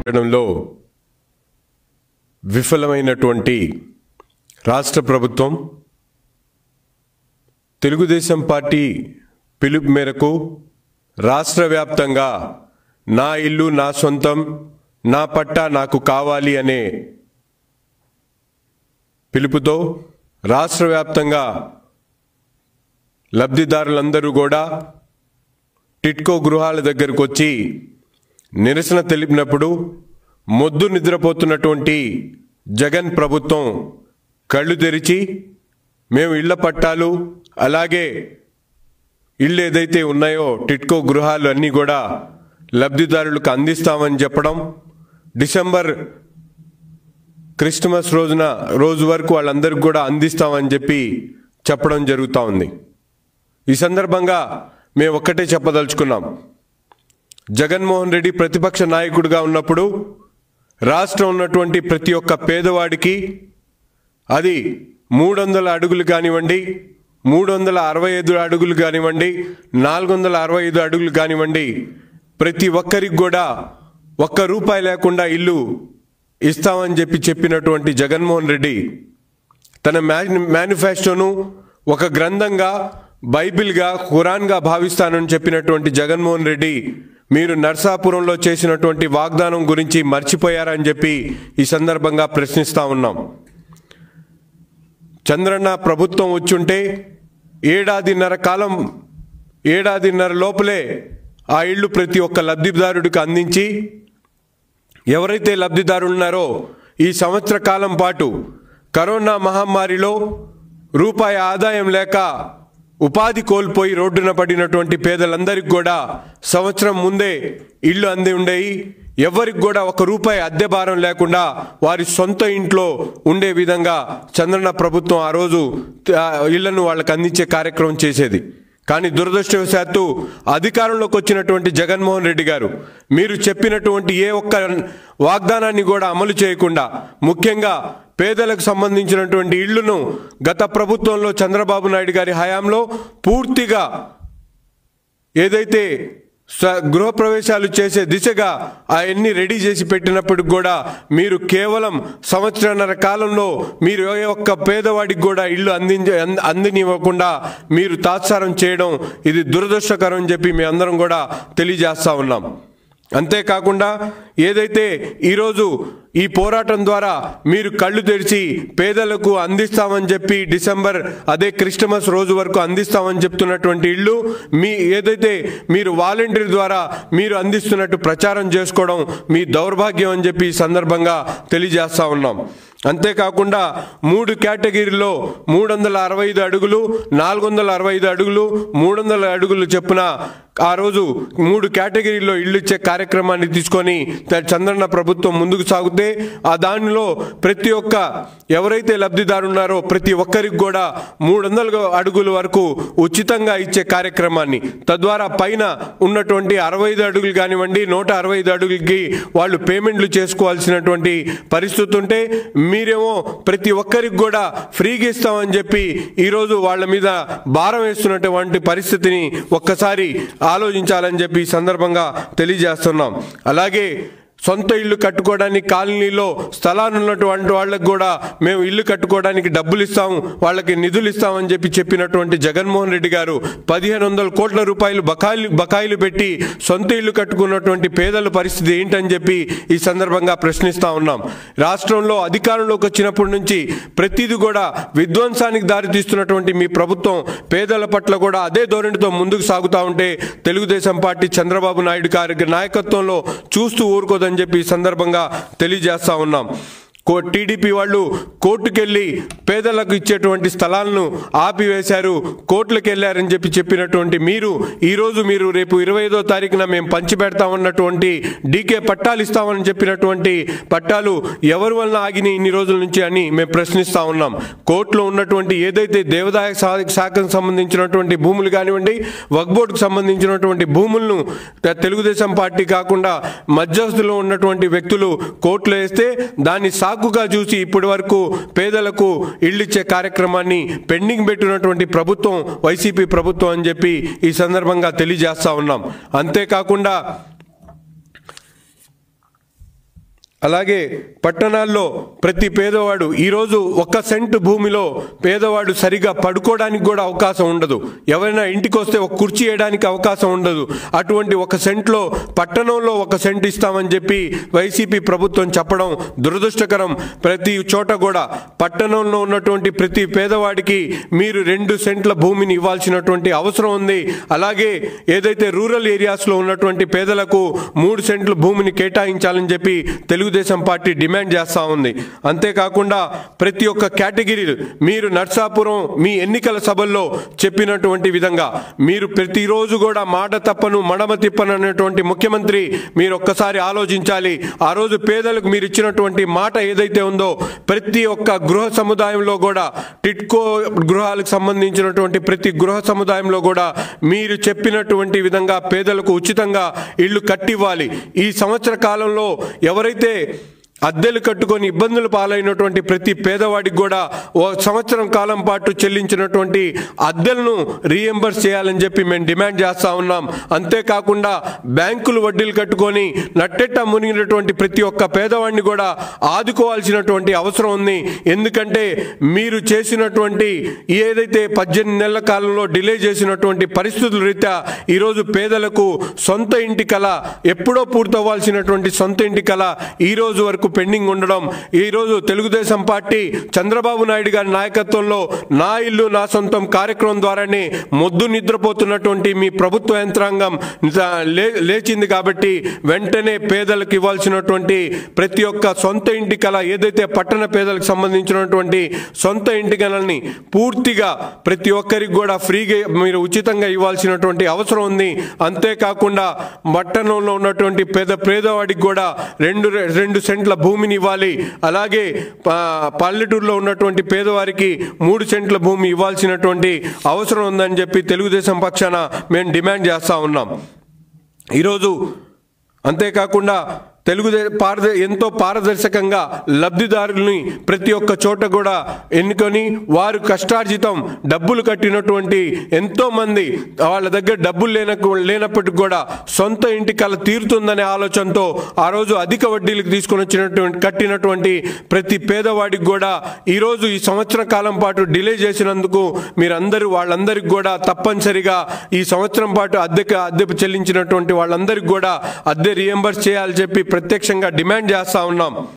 పెట్టడంలో విఫలమైనటువంటి రాష్ట్ర ప్రభుత్వం తెలుగుదేశం పార్టీ పిలుపు మేరకు రాష్ట్ర వ్యాప్తంగా నా ఇల్లు నా సొంతం నా పట్టా నాకు కావాలి అనే పిలుపుతో రాష్ట్ర వ్యాప్తంగా లబ్ధిదారులందరూ కూడా టిట్కో గృహాల దగ్గరకు వచ్చి నిరసన తెలిపినప్పుడు మొద్దు నిద్రపోతున్నటువంటి జగన్ ప్రభుత్వం కళ్ళు తెరిచి మేము ఇళ్ల పట్టాలు అలాగే ఇళ్ళు ఏదైతే ఉన్నాయో టిట్కో గృహాలు అన్నీ కూడా లబ్ధిదారులకు అందిస్తామని చెప్పడం డిసెంబర్ క్రిస్టమస్ రోజున రోజు వరకు వాళ్ళందరికీ కూడా అందిస్తామని చెప్పి చెప్పడం జరుగుతూ ఉంది ఈ సందర్భంగా మేము ఒక్కటే చెప్పదలుచుకున్నాం జగన్మోహన్ రెడ్డి ప్రతిపక్ష నాయకుడిగా ఉన్నప్పుడు రాష్ట్రం ఉన్నటువంటి ప్రతి ఒక్క పేదవాడికి అది మూడు వందల అడుగులు కానివ్వండి మూడు వందల అరవై ఐదు అడుగులు కానివ్వండి నాలుగు వందల అరవై ఐదు అడుగులు కానివ్వండి ప్రతి ఒక్కరికి కూడా ఒక్క రూపాయి లేకుండా ఇల్లు ఇస్తామని చెప్పి చెప్పినటువంటి జగన్మోహన్ రెడ్డి తన మేని మేనిఫెస్టోను ఒక గ్రంథంగా బైబిల్గా ఖురాన్గా భావిస్తానని చెప్పినటువంటి జగన్మోహన్ రెడ్డి మీరు నర్సాపురంలో చేసినటువంటి వాగ్దానం గురించి మర్చిపోయారని చెప్పి ఈ సందర్భంగా ప్రశ్నిస్తా ఉన్నాం చంద్రన్న ప్రభుత్వం వచ్చుంటే ఏడాదిన్నర కాలం ఏడాదిన్నర లోపలే ఆ ఇళ్ళు ప్రతి ఒక్క లబ్ధిదారుడికి అందించి ఎవరైతే లబ్ధిదారులు ఉన్నారో ఈ సంవత్సర కాలం పాటు కరోనా మహమ్మారిలో రూపాయి ఆదాయం లేక ఉపాధి కోల్పోయి రోడ్డున పడినటువంటి పేదలందరికీ కూడా సంవత్సరం ముందే ఇళ్ళు అంది ఉండేవి ఎవరికి కూడా ఒక రూపాయి అద్దె భారం లేకుండా వారి సొంత ఇంట్లో ఉండే విధంగా చంద్రన్న ప్రభుత్వం ఆ రోజు ఆ, ఇళ్లను వాళ్ళకి అందించే కార్యక్రమం చేసేది కానీ దురదృష్టవశాత్తు అధికారంలోకి వచ్చినటువంటి జగన్మోహన్ రెడ్డి గారు మీరు చెప్పినటువంటి ఏ ఒక్క వాగ్దానాన్ని కూడా అమలు చేయకుండా ముఖ్యంగా పేదలకు సంబంధించినటువంటి ఇళ్లను గత ప్రభుత్వంలో చంద్రబాబు నాయుడు గారి హయాంలో పూర్తిగా ఏదైతే స- గృహప్రవేశాలు చేసే దిశగా అవన్నీ రెడీ చేసి పెట్టినప్పటికి కూడా మీరు కేవలం సంవత్సరన్నర కాలంలో మీరు ఏ ఒక్క పేదవాడికి కూడా ఇల్లు అందించ అంద- అందినివ్వకుండా మీరు తాత్సారం చేయడం ఇది దురదృష్టకరం అని చెప్పి మీ అందరం కూడా తెలియజేస్తా ఉన్నాం అంతేకాకుండా ఏదైతే ఈరోజు ఈ పోరాటం ద్వారా మీరు కళ్ళు తెరిచి పేదలకు అందిస్తామని చెప్పి డిసెంబర్ అదే క్రిస్టమస్ రోజు వరకు అందిస్తామని చెప్తున్నటువంటి ఇళ్ళు మీ ఏదైతే మీరు వాలంటీర్ ద్వారా మీరు అందిస్తున్నట్టు ప్రచారం చేసుకోవడం మీ దౌర్భాగ్యం అని చెప్పి ఈ సందర్భంగా తెలియజేస్తా ఉన్నాం అంతేకాకుండా మూడు కేటగిరీలో మూడు వందల అరవై ఐదు అడుగులు నాలుగు వందల అరవై ఐదు అడుగులు మూడు వందల అడుగులు చెప్పున ఆ రోజు మూడు కేటగిరీలో ఇల్లు ఇచ్చే కార్యక్రమాన్ని తీసుకొని త- చంద్రన్న ప్రభుత్వం ముందుకు సాగితే ఆ దానిలో ప్రతి ఒక్క ఎవరైతే లబ్ధిదారు ఉన్నారో ప్రతి ఒక్కరికి కూడా మూడు వందల అడుగుల వరకు ఉచితంగా ఇచ్చే కార్యక్రమాన్ని తద్వారా పైన ఉన్నటువంటి అరవై ఐదు అడుగులు కానివ్వండి నూట అరవై ఐదు అడుగులకి వాళ్ళు పేమెంట్లు చేసుకోవాల్సినటువంటి పరిస్థితి ఉంటే మీరేమో ప్రతి ఒక్కరికి కూడా ఫ్రీగా ఇస్తామని చెప్పి ఈరోజు వాళ్ళ మీద భారం వేస్తున్నటువంటి పరిస్థితిని ఒక్కసారి ఆలోచించాలని చెప్పి ఈ సందర్భంగా తెలియజేస్తున్నాం అలాగే సొంత ఇల్లు కట్టుకోవడానికి కాలనీలో స్థలాలు ఉన్నటువంటి వాళ్ళకి కూడా మేము ఇల్లు కట్టుకోవడానికి డబ్బులు ఇస్తాం వాళ్ళకి నిధులు ఇస్తామని చెప్పి చెప్పినటువంటి జగన్మోహన్ రెడ్డి గారు పదిహేను వందల కోట్ల రూపాయలు బకాయిలు బకాయిలు పెట్టి సొంత ఇల్లు కట్టుకున్నటువంటి పేదల పరిస్థితి ఏంటని చెప్పి ఈ సందర్భంగా ప్రశ్నిస్తా ఉన్నాం రాష్ట్రంలో అధికారంలోకి వచ్చినప్పటి నుంచి ప్రతిదీ కూడా విధ్వంసానికి దారితీస్తున్నటువంటి మీ ప్రభుత్వం పేదల పట్ల కూడా అదే ధోరణితో ముందుకు సాగుతూ ఉంటే తెలుగుదేశం పార్టీ చంద్రబాబు నాయుడు గారి నాయకత్వంలో చూస్తూ ఊరుకోదని చెప్పి ఈ సందర్భంగా తెలియజేస్తా ఉన్నాం కో టీడీపీ వాళ్ళు కోర్టుకెళ్ళి పేదలకు ఇచ్చేటువంటి స్థలాలను ఆపివేశారు కోర్టులకు వెళ్ళారని చెప్పి చెప్పినటువంటి మీరు ఈరోజు మీరు రేపు ఇరవై ఐదో తారీఖున మేము పంచిపెడతామన్నటువంటి డీకే పట్టాలు ఇస్తామని చెప్పినటువంటి పట్టాలు ఎవరి వలన ఆగినాయి ఇన్ని రోజుల నుంచి అని మేము ప్రశ్నిస్తా ఉన్నాం కోర్టులో ఉన్నటువంటి ఏదైతే దేవాదాయ శా- శాఖకు సంబంధించినటువంటి భూములు కానివ్వండి వక్ బోర్డుకు సంబంధించినటువంటి భూములను త- తెలుగుదేశం పార్టీ కాకుండా మధ్యస్థులో ఉన్నటువంటి వ్యక్తులు కోర్టులో వేస్తే దాన్ని సాకుగా చూసి ఇప్పటి వరకు పేదలకు ఇళ్ళిచ్చే కార్యక్రమాన్ని పెండింగ్ పెట్టినటువంటి ప్రభుత్వం వైసీపీ ప్రభుత్వం అని చెప్పి ఈ సందర్భంగా తెలియజేస్తా ఉన్నాం అంతేకాకుండా అలాగే పట్టణాల్లో ప్రతి పేదవాడు ఈరోజు ఒక్క సెంట్ భూమిలో పేదవాడు సరిగా పడుకోవడానికి కూడా అవకాశం ఉండదు ఎవరైనా ఇంటికి వస్తే ఒక కుర్చీ వేయడానికి అవకాశం ఉండదు అటువంటి ఒక సెంట్లో పట్టణంలో ఒక సెంట్ ఇస్తామని చెప్పి వైసీపీ ప్రభుత్వం చెప్పడం దురదృష్టకరం ప్రతి చోట కూడా పట్టణంలో ఉన్నటువంటి ప్రతి పేదవాడికి మీరు రెండు సెంట్ల భూమిని ఇవ్వాల్సినటువంటి అవసరం ఉంది అలాగే ఏదైతే రూరల్ ఏరియాస్లో ఉన్నటువంటి పేదలకు మూడు సెంట్ల భూమిని కేటాయించాలని చెప్పి తెలుగుదేశం పార్టీ డిమాండ్ చేస్తూ ఉంది అంతేకాకుండా ప్రతి ఒక్క కేటగిరీ మీరు నర్సాపురం మీ ఎన్నికల సభల్లో చెప్పినటువంటి విధంగా మీరు ప్రతిరోజు కూడా మాట తప్పను మడమ తిప్పను అనేటువంటి ముఖ్యమంత్రి మీరు ఒక్కసారి ఆలోచించాలి ఆ రోజు పేదలకు మీరు ఇచ్చినటువంటి మాట ఏదైతే ఉందో ప్రతి ఒక్క గృహ సముదాయంలో కూడా టిట్కో గృహాలకు సంబంధించినటువంటి ప్రతి గృహ సముదాయంలో కూడా మీరు చెప్పినటువంటి విధంగా పేదలకు ఉచితంగా ఇళ్ళు కట్టివ్వాలి ఈ సంవత్సర కాలంలో ఎవరైతే అద్దెలు కట్టుకొని ఇబ్బందులు పాలైనటువంటి ప్రతి పేదవాడికి కూడా ఓ సంవత్సరం కాలం పాటు చెల్లించినటువంటి అద్దెలను రీఎంబర్స్ చేయాలని చెప్పి మేము డిమాండ్ చేస్తా ఉన్నాం అంతేకాకుండా బ్యాంకులు వడ్డీలు కట్టుకొని నట్టెట్ట మునిగినటువంటి ప్రతి ఒక్క పేదవాడిని కూడా ఆదుకోవాల్సినటువంటి అవసరం ఉంది ఎందుకంటే మీరు చేసినటువంటి ఏదైతే పద్దెనిమిది నెలల కాలంలో డిలే చేసినటువంటి పరిస్థితుల రీత్యా ఈరోజు పేదలకు సొంత ఇంటి కళ ఎప్పుడో పూర్తవ్వాల్సినటువంటి సొంత ఇంటి కళ ఈ రోజు వరకు పెండింగ్ ఉండడం ఈ రోజు తెలుగుదేశం పార్టీ చంద్రబాబు నాయుడు గారి నాయకత్వంలో నా ఇల్లు నా సొంతం కార్యక్రమం ద్వారానే మొద్దు నిద్రపోతున్నటువంటి మీ ప్రభుత్వ యంత్రాంగం లే- లేచింది కాబట్టి వెంటనే పేదలకు ఇవ్వాల్సినటువంటి ప్రతి ఒక్క సొంత ఇంటి కళ ఏదైతే పట్టణ పేదలకు సంబంధించినటువంటి సొంత ఇంటి కళని పూర్తిగా ప్రతి ఒక్కరికి కూడా ఫ్రీగా మీరు ఉచితంగా ఇవ్వాల్సినటువంటి అవసరం ఉంది అంతేకాకుండా పట్టణంలో ఉన్నటువంటి పేద పేదవాడికి కూడా రెండు రెండు సెంట్ల భూమిని ఇవ్వాలి అలాగే ప- పల్లెటూరులో ఉన్నటువంటి పేదవారికి మూడు సెంట్ల భూమి ఇవ్వాల్సినటువంటి అవసరం ఉందని చెప్పి తెలుగుదేశం పక్షాన మేము డిమాండ్ చేస్తా ఉన్నాం ఈరోజు అంతేకాకుండా తెలుగుదే పారద ఎంతో పారదర్శకంగా లబ్ధిదారుల్ని ప్రతి ఒక్క చోట కూడా ఎన్నుకొని వారు కష్టార్జితం డబ్బులు కట్టినటువంటి ఎంతో మంది వాళ్ళ దగ్గర డబ్బులు లేన లేనప్పటికి కూడా సొంత ఇంటి కల తీరుతుందనే ఆలోచనతో ఆ రోజు అధిక వడ్డీలకు తీసుకొని వచ్చినటువంటి కట్టినటువంటి ప్రతి పేదవాడికి కూడా ఈరోజు ఈ సంవత్సర కాలం పాటు డిలే చేసినందుకు మీరందరూ వాళ్ళందరికీ కూడా తప్పనిసరిగా ఈ సంవత్సరం పాటు అద్దెకు అద్దె చెల్లించినటువంటి వాళ్ళందరికీ కూడా అద్దె రియంబర్స్ చేయాలని చెప్పి ప్రత్యక్షంగా డిమాండ్ చేస్తా ఉన్నాం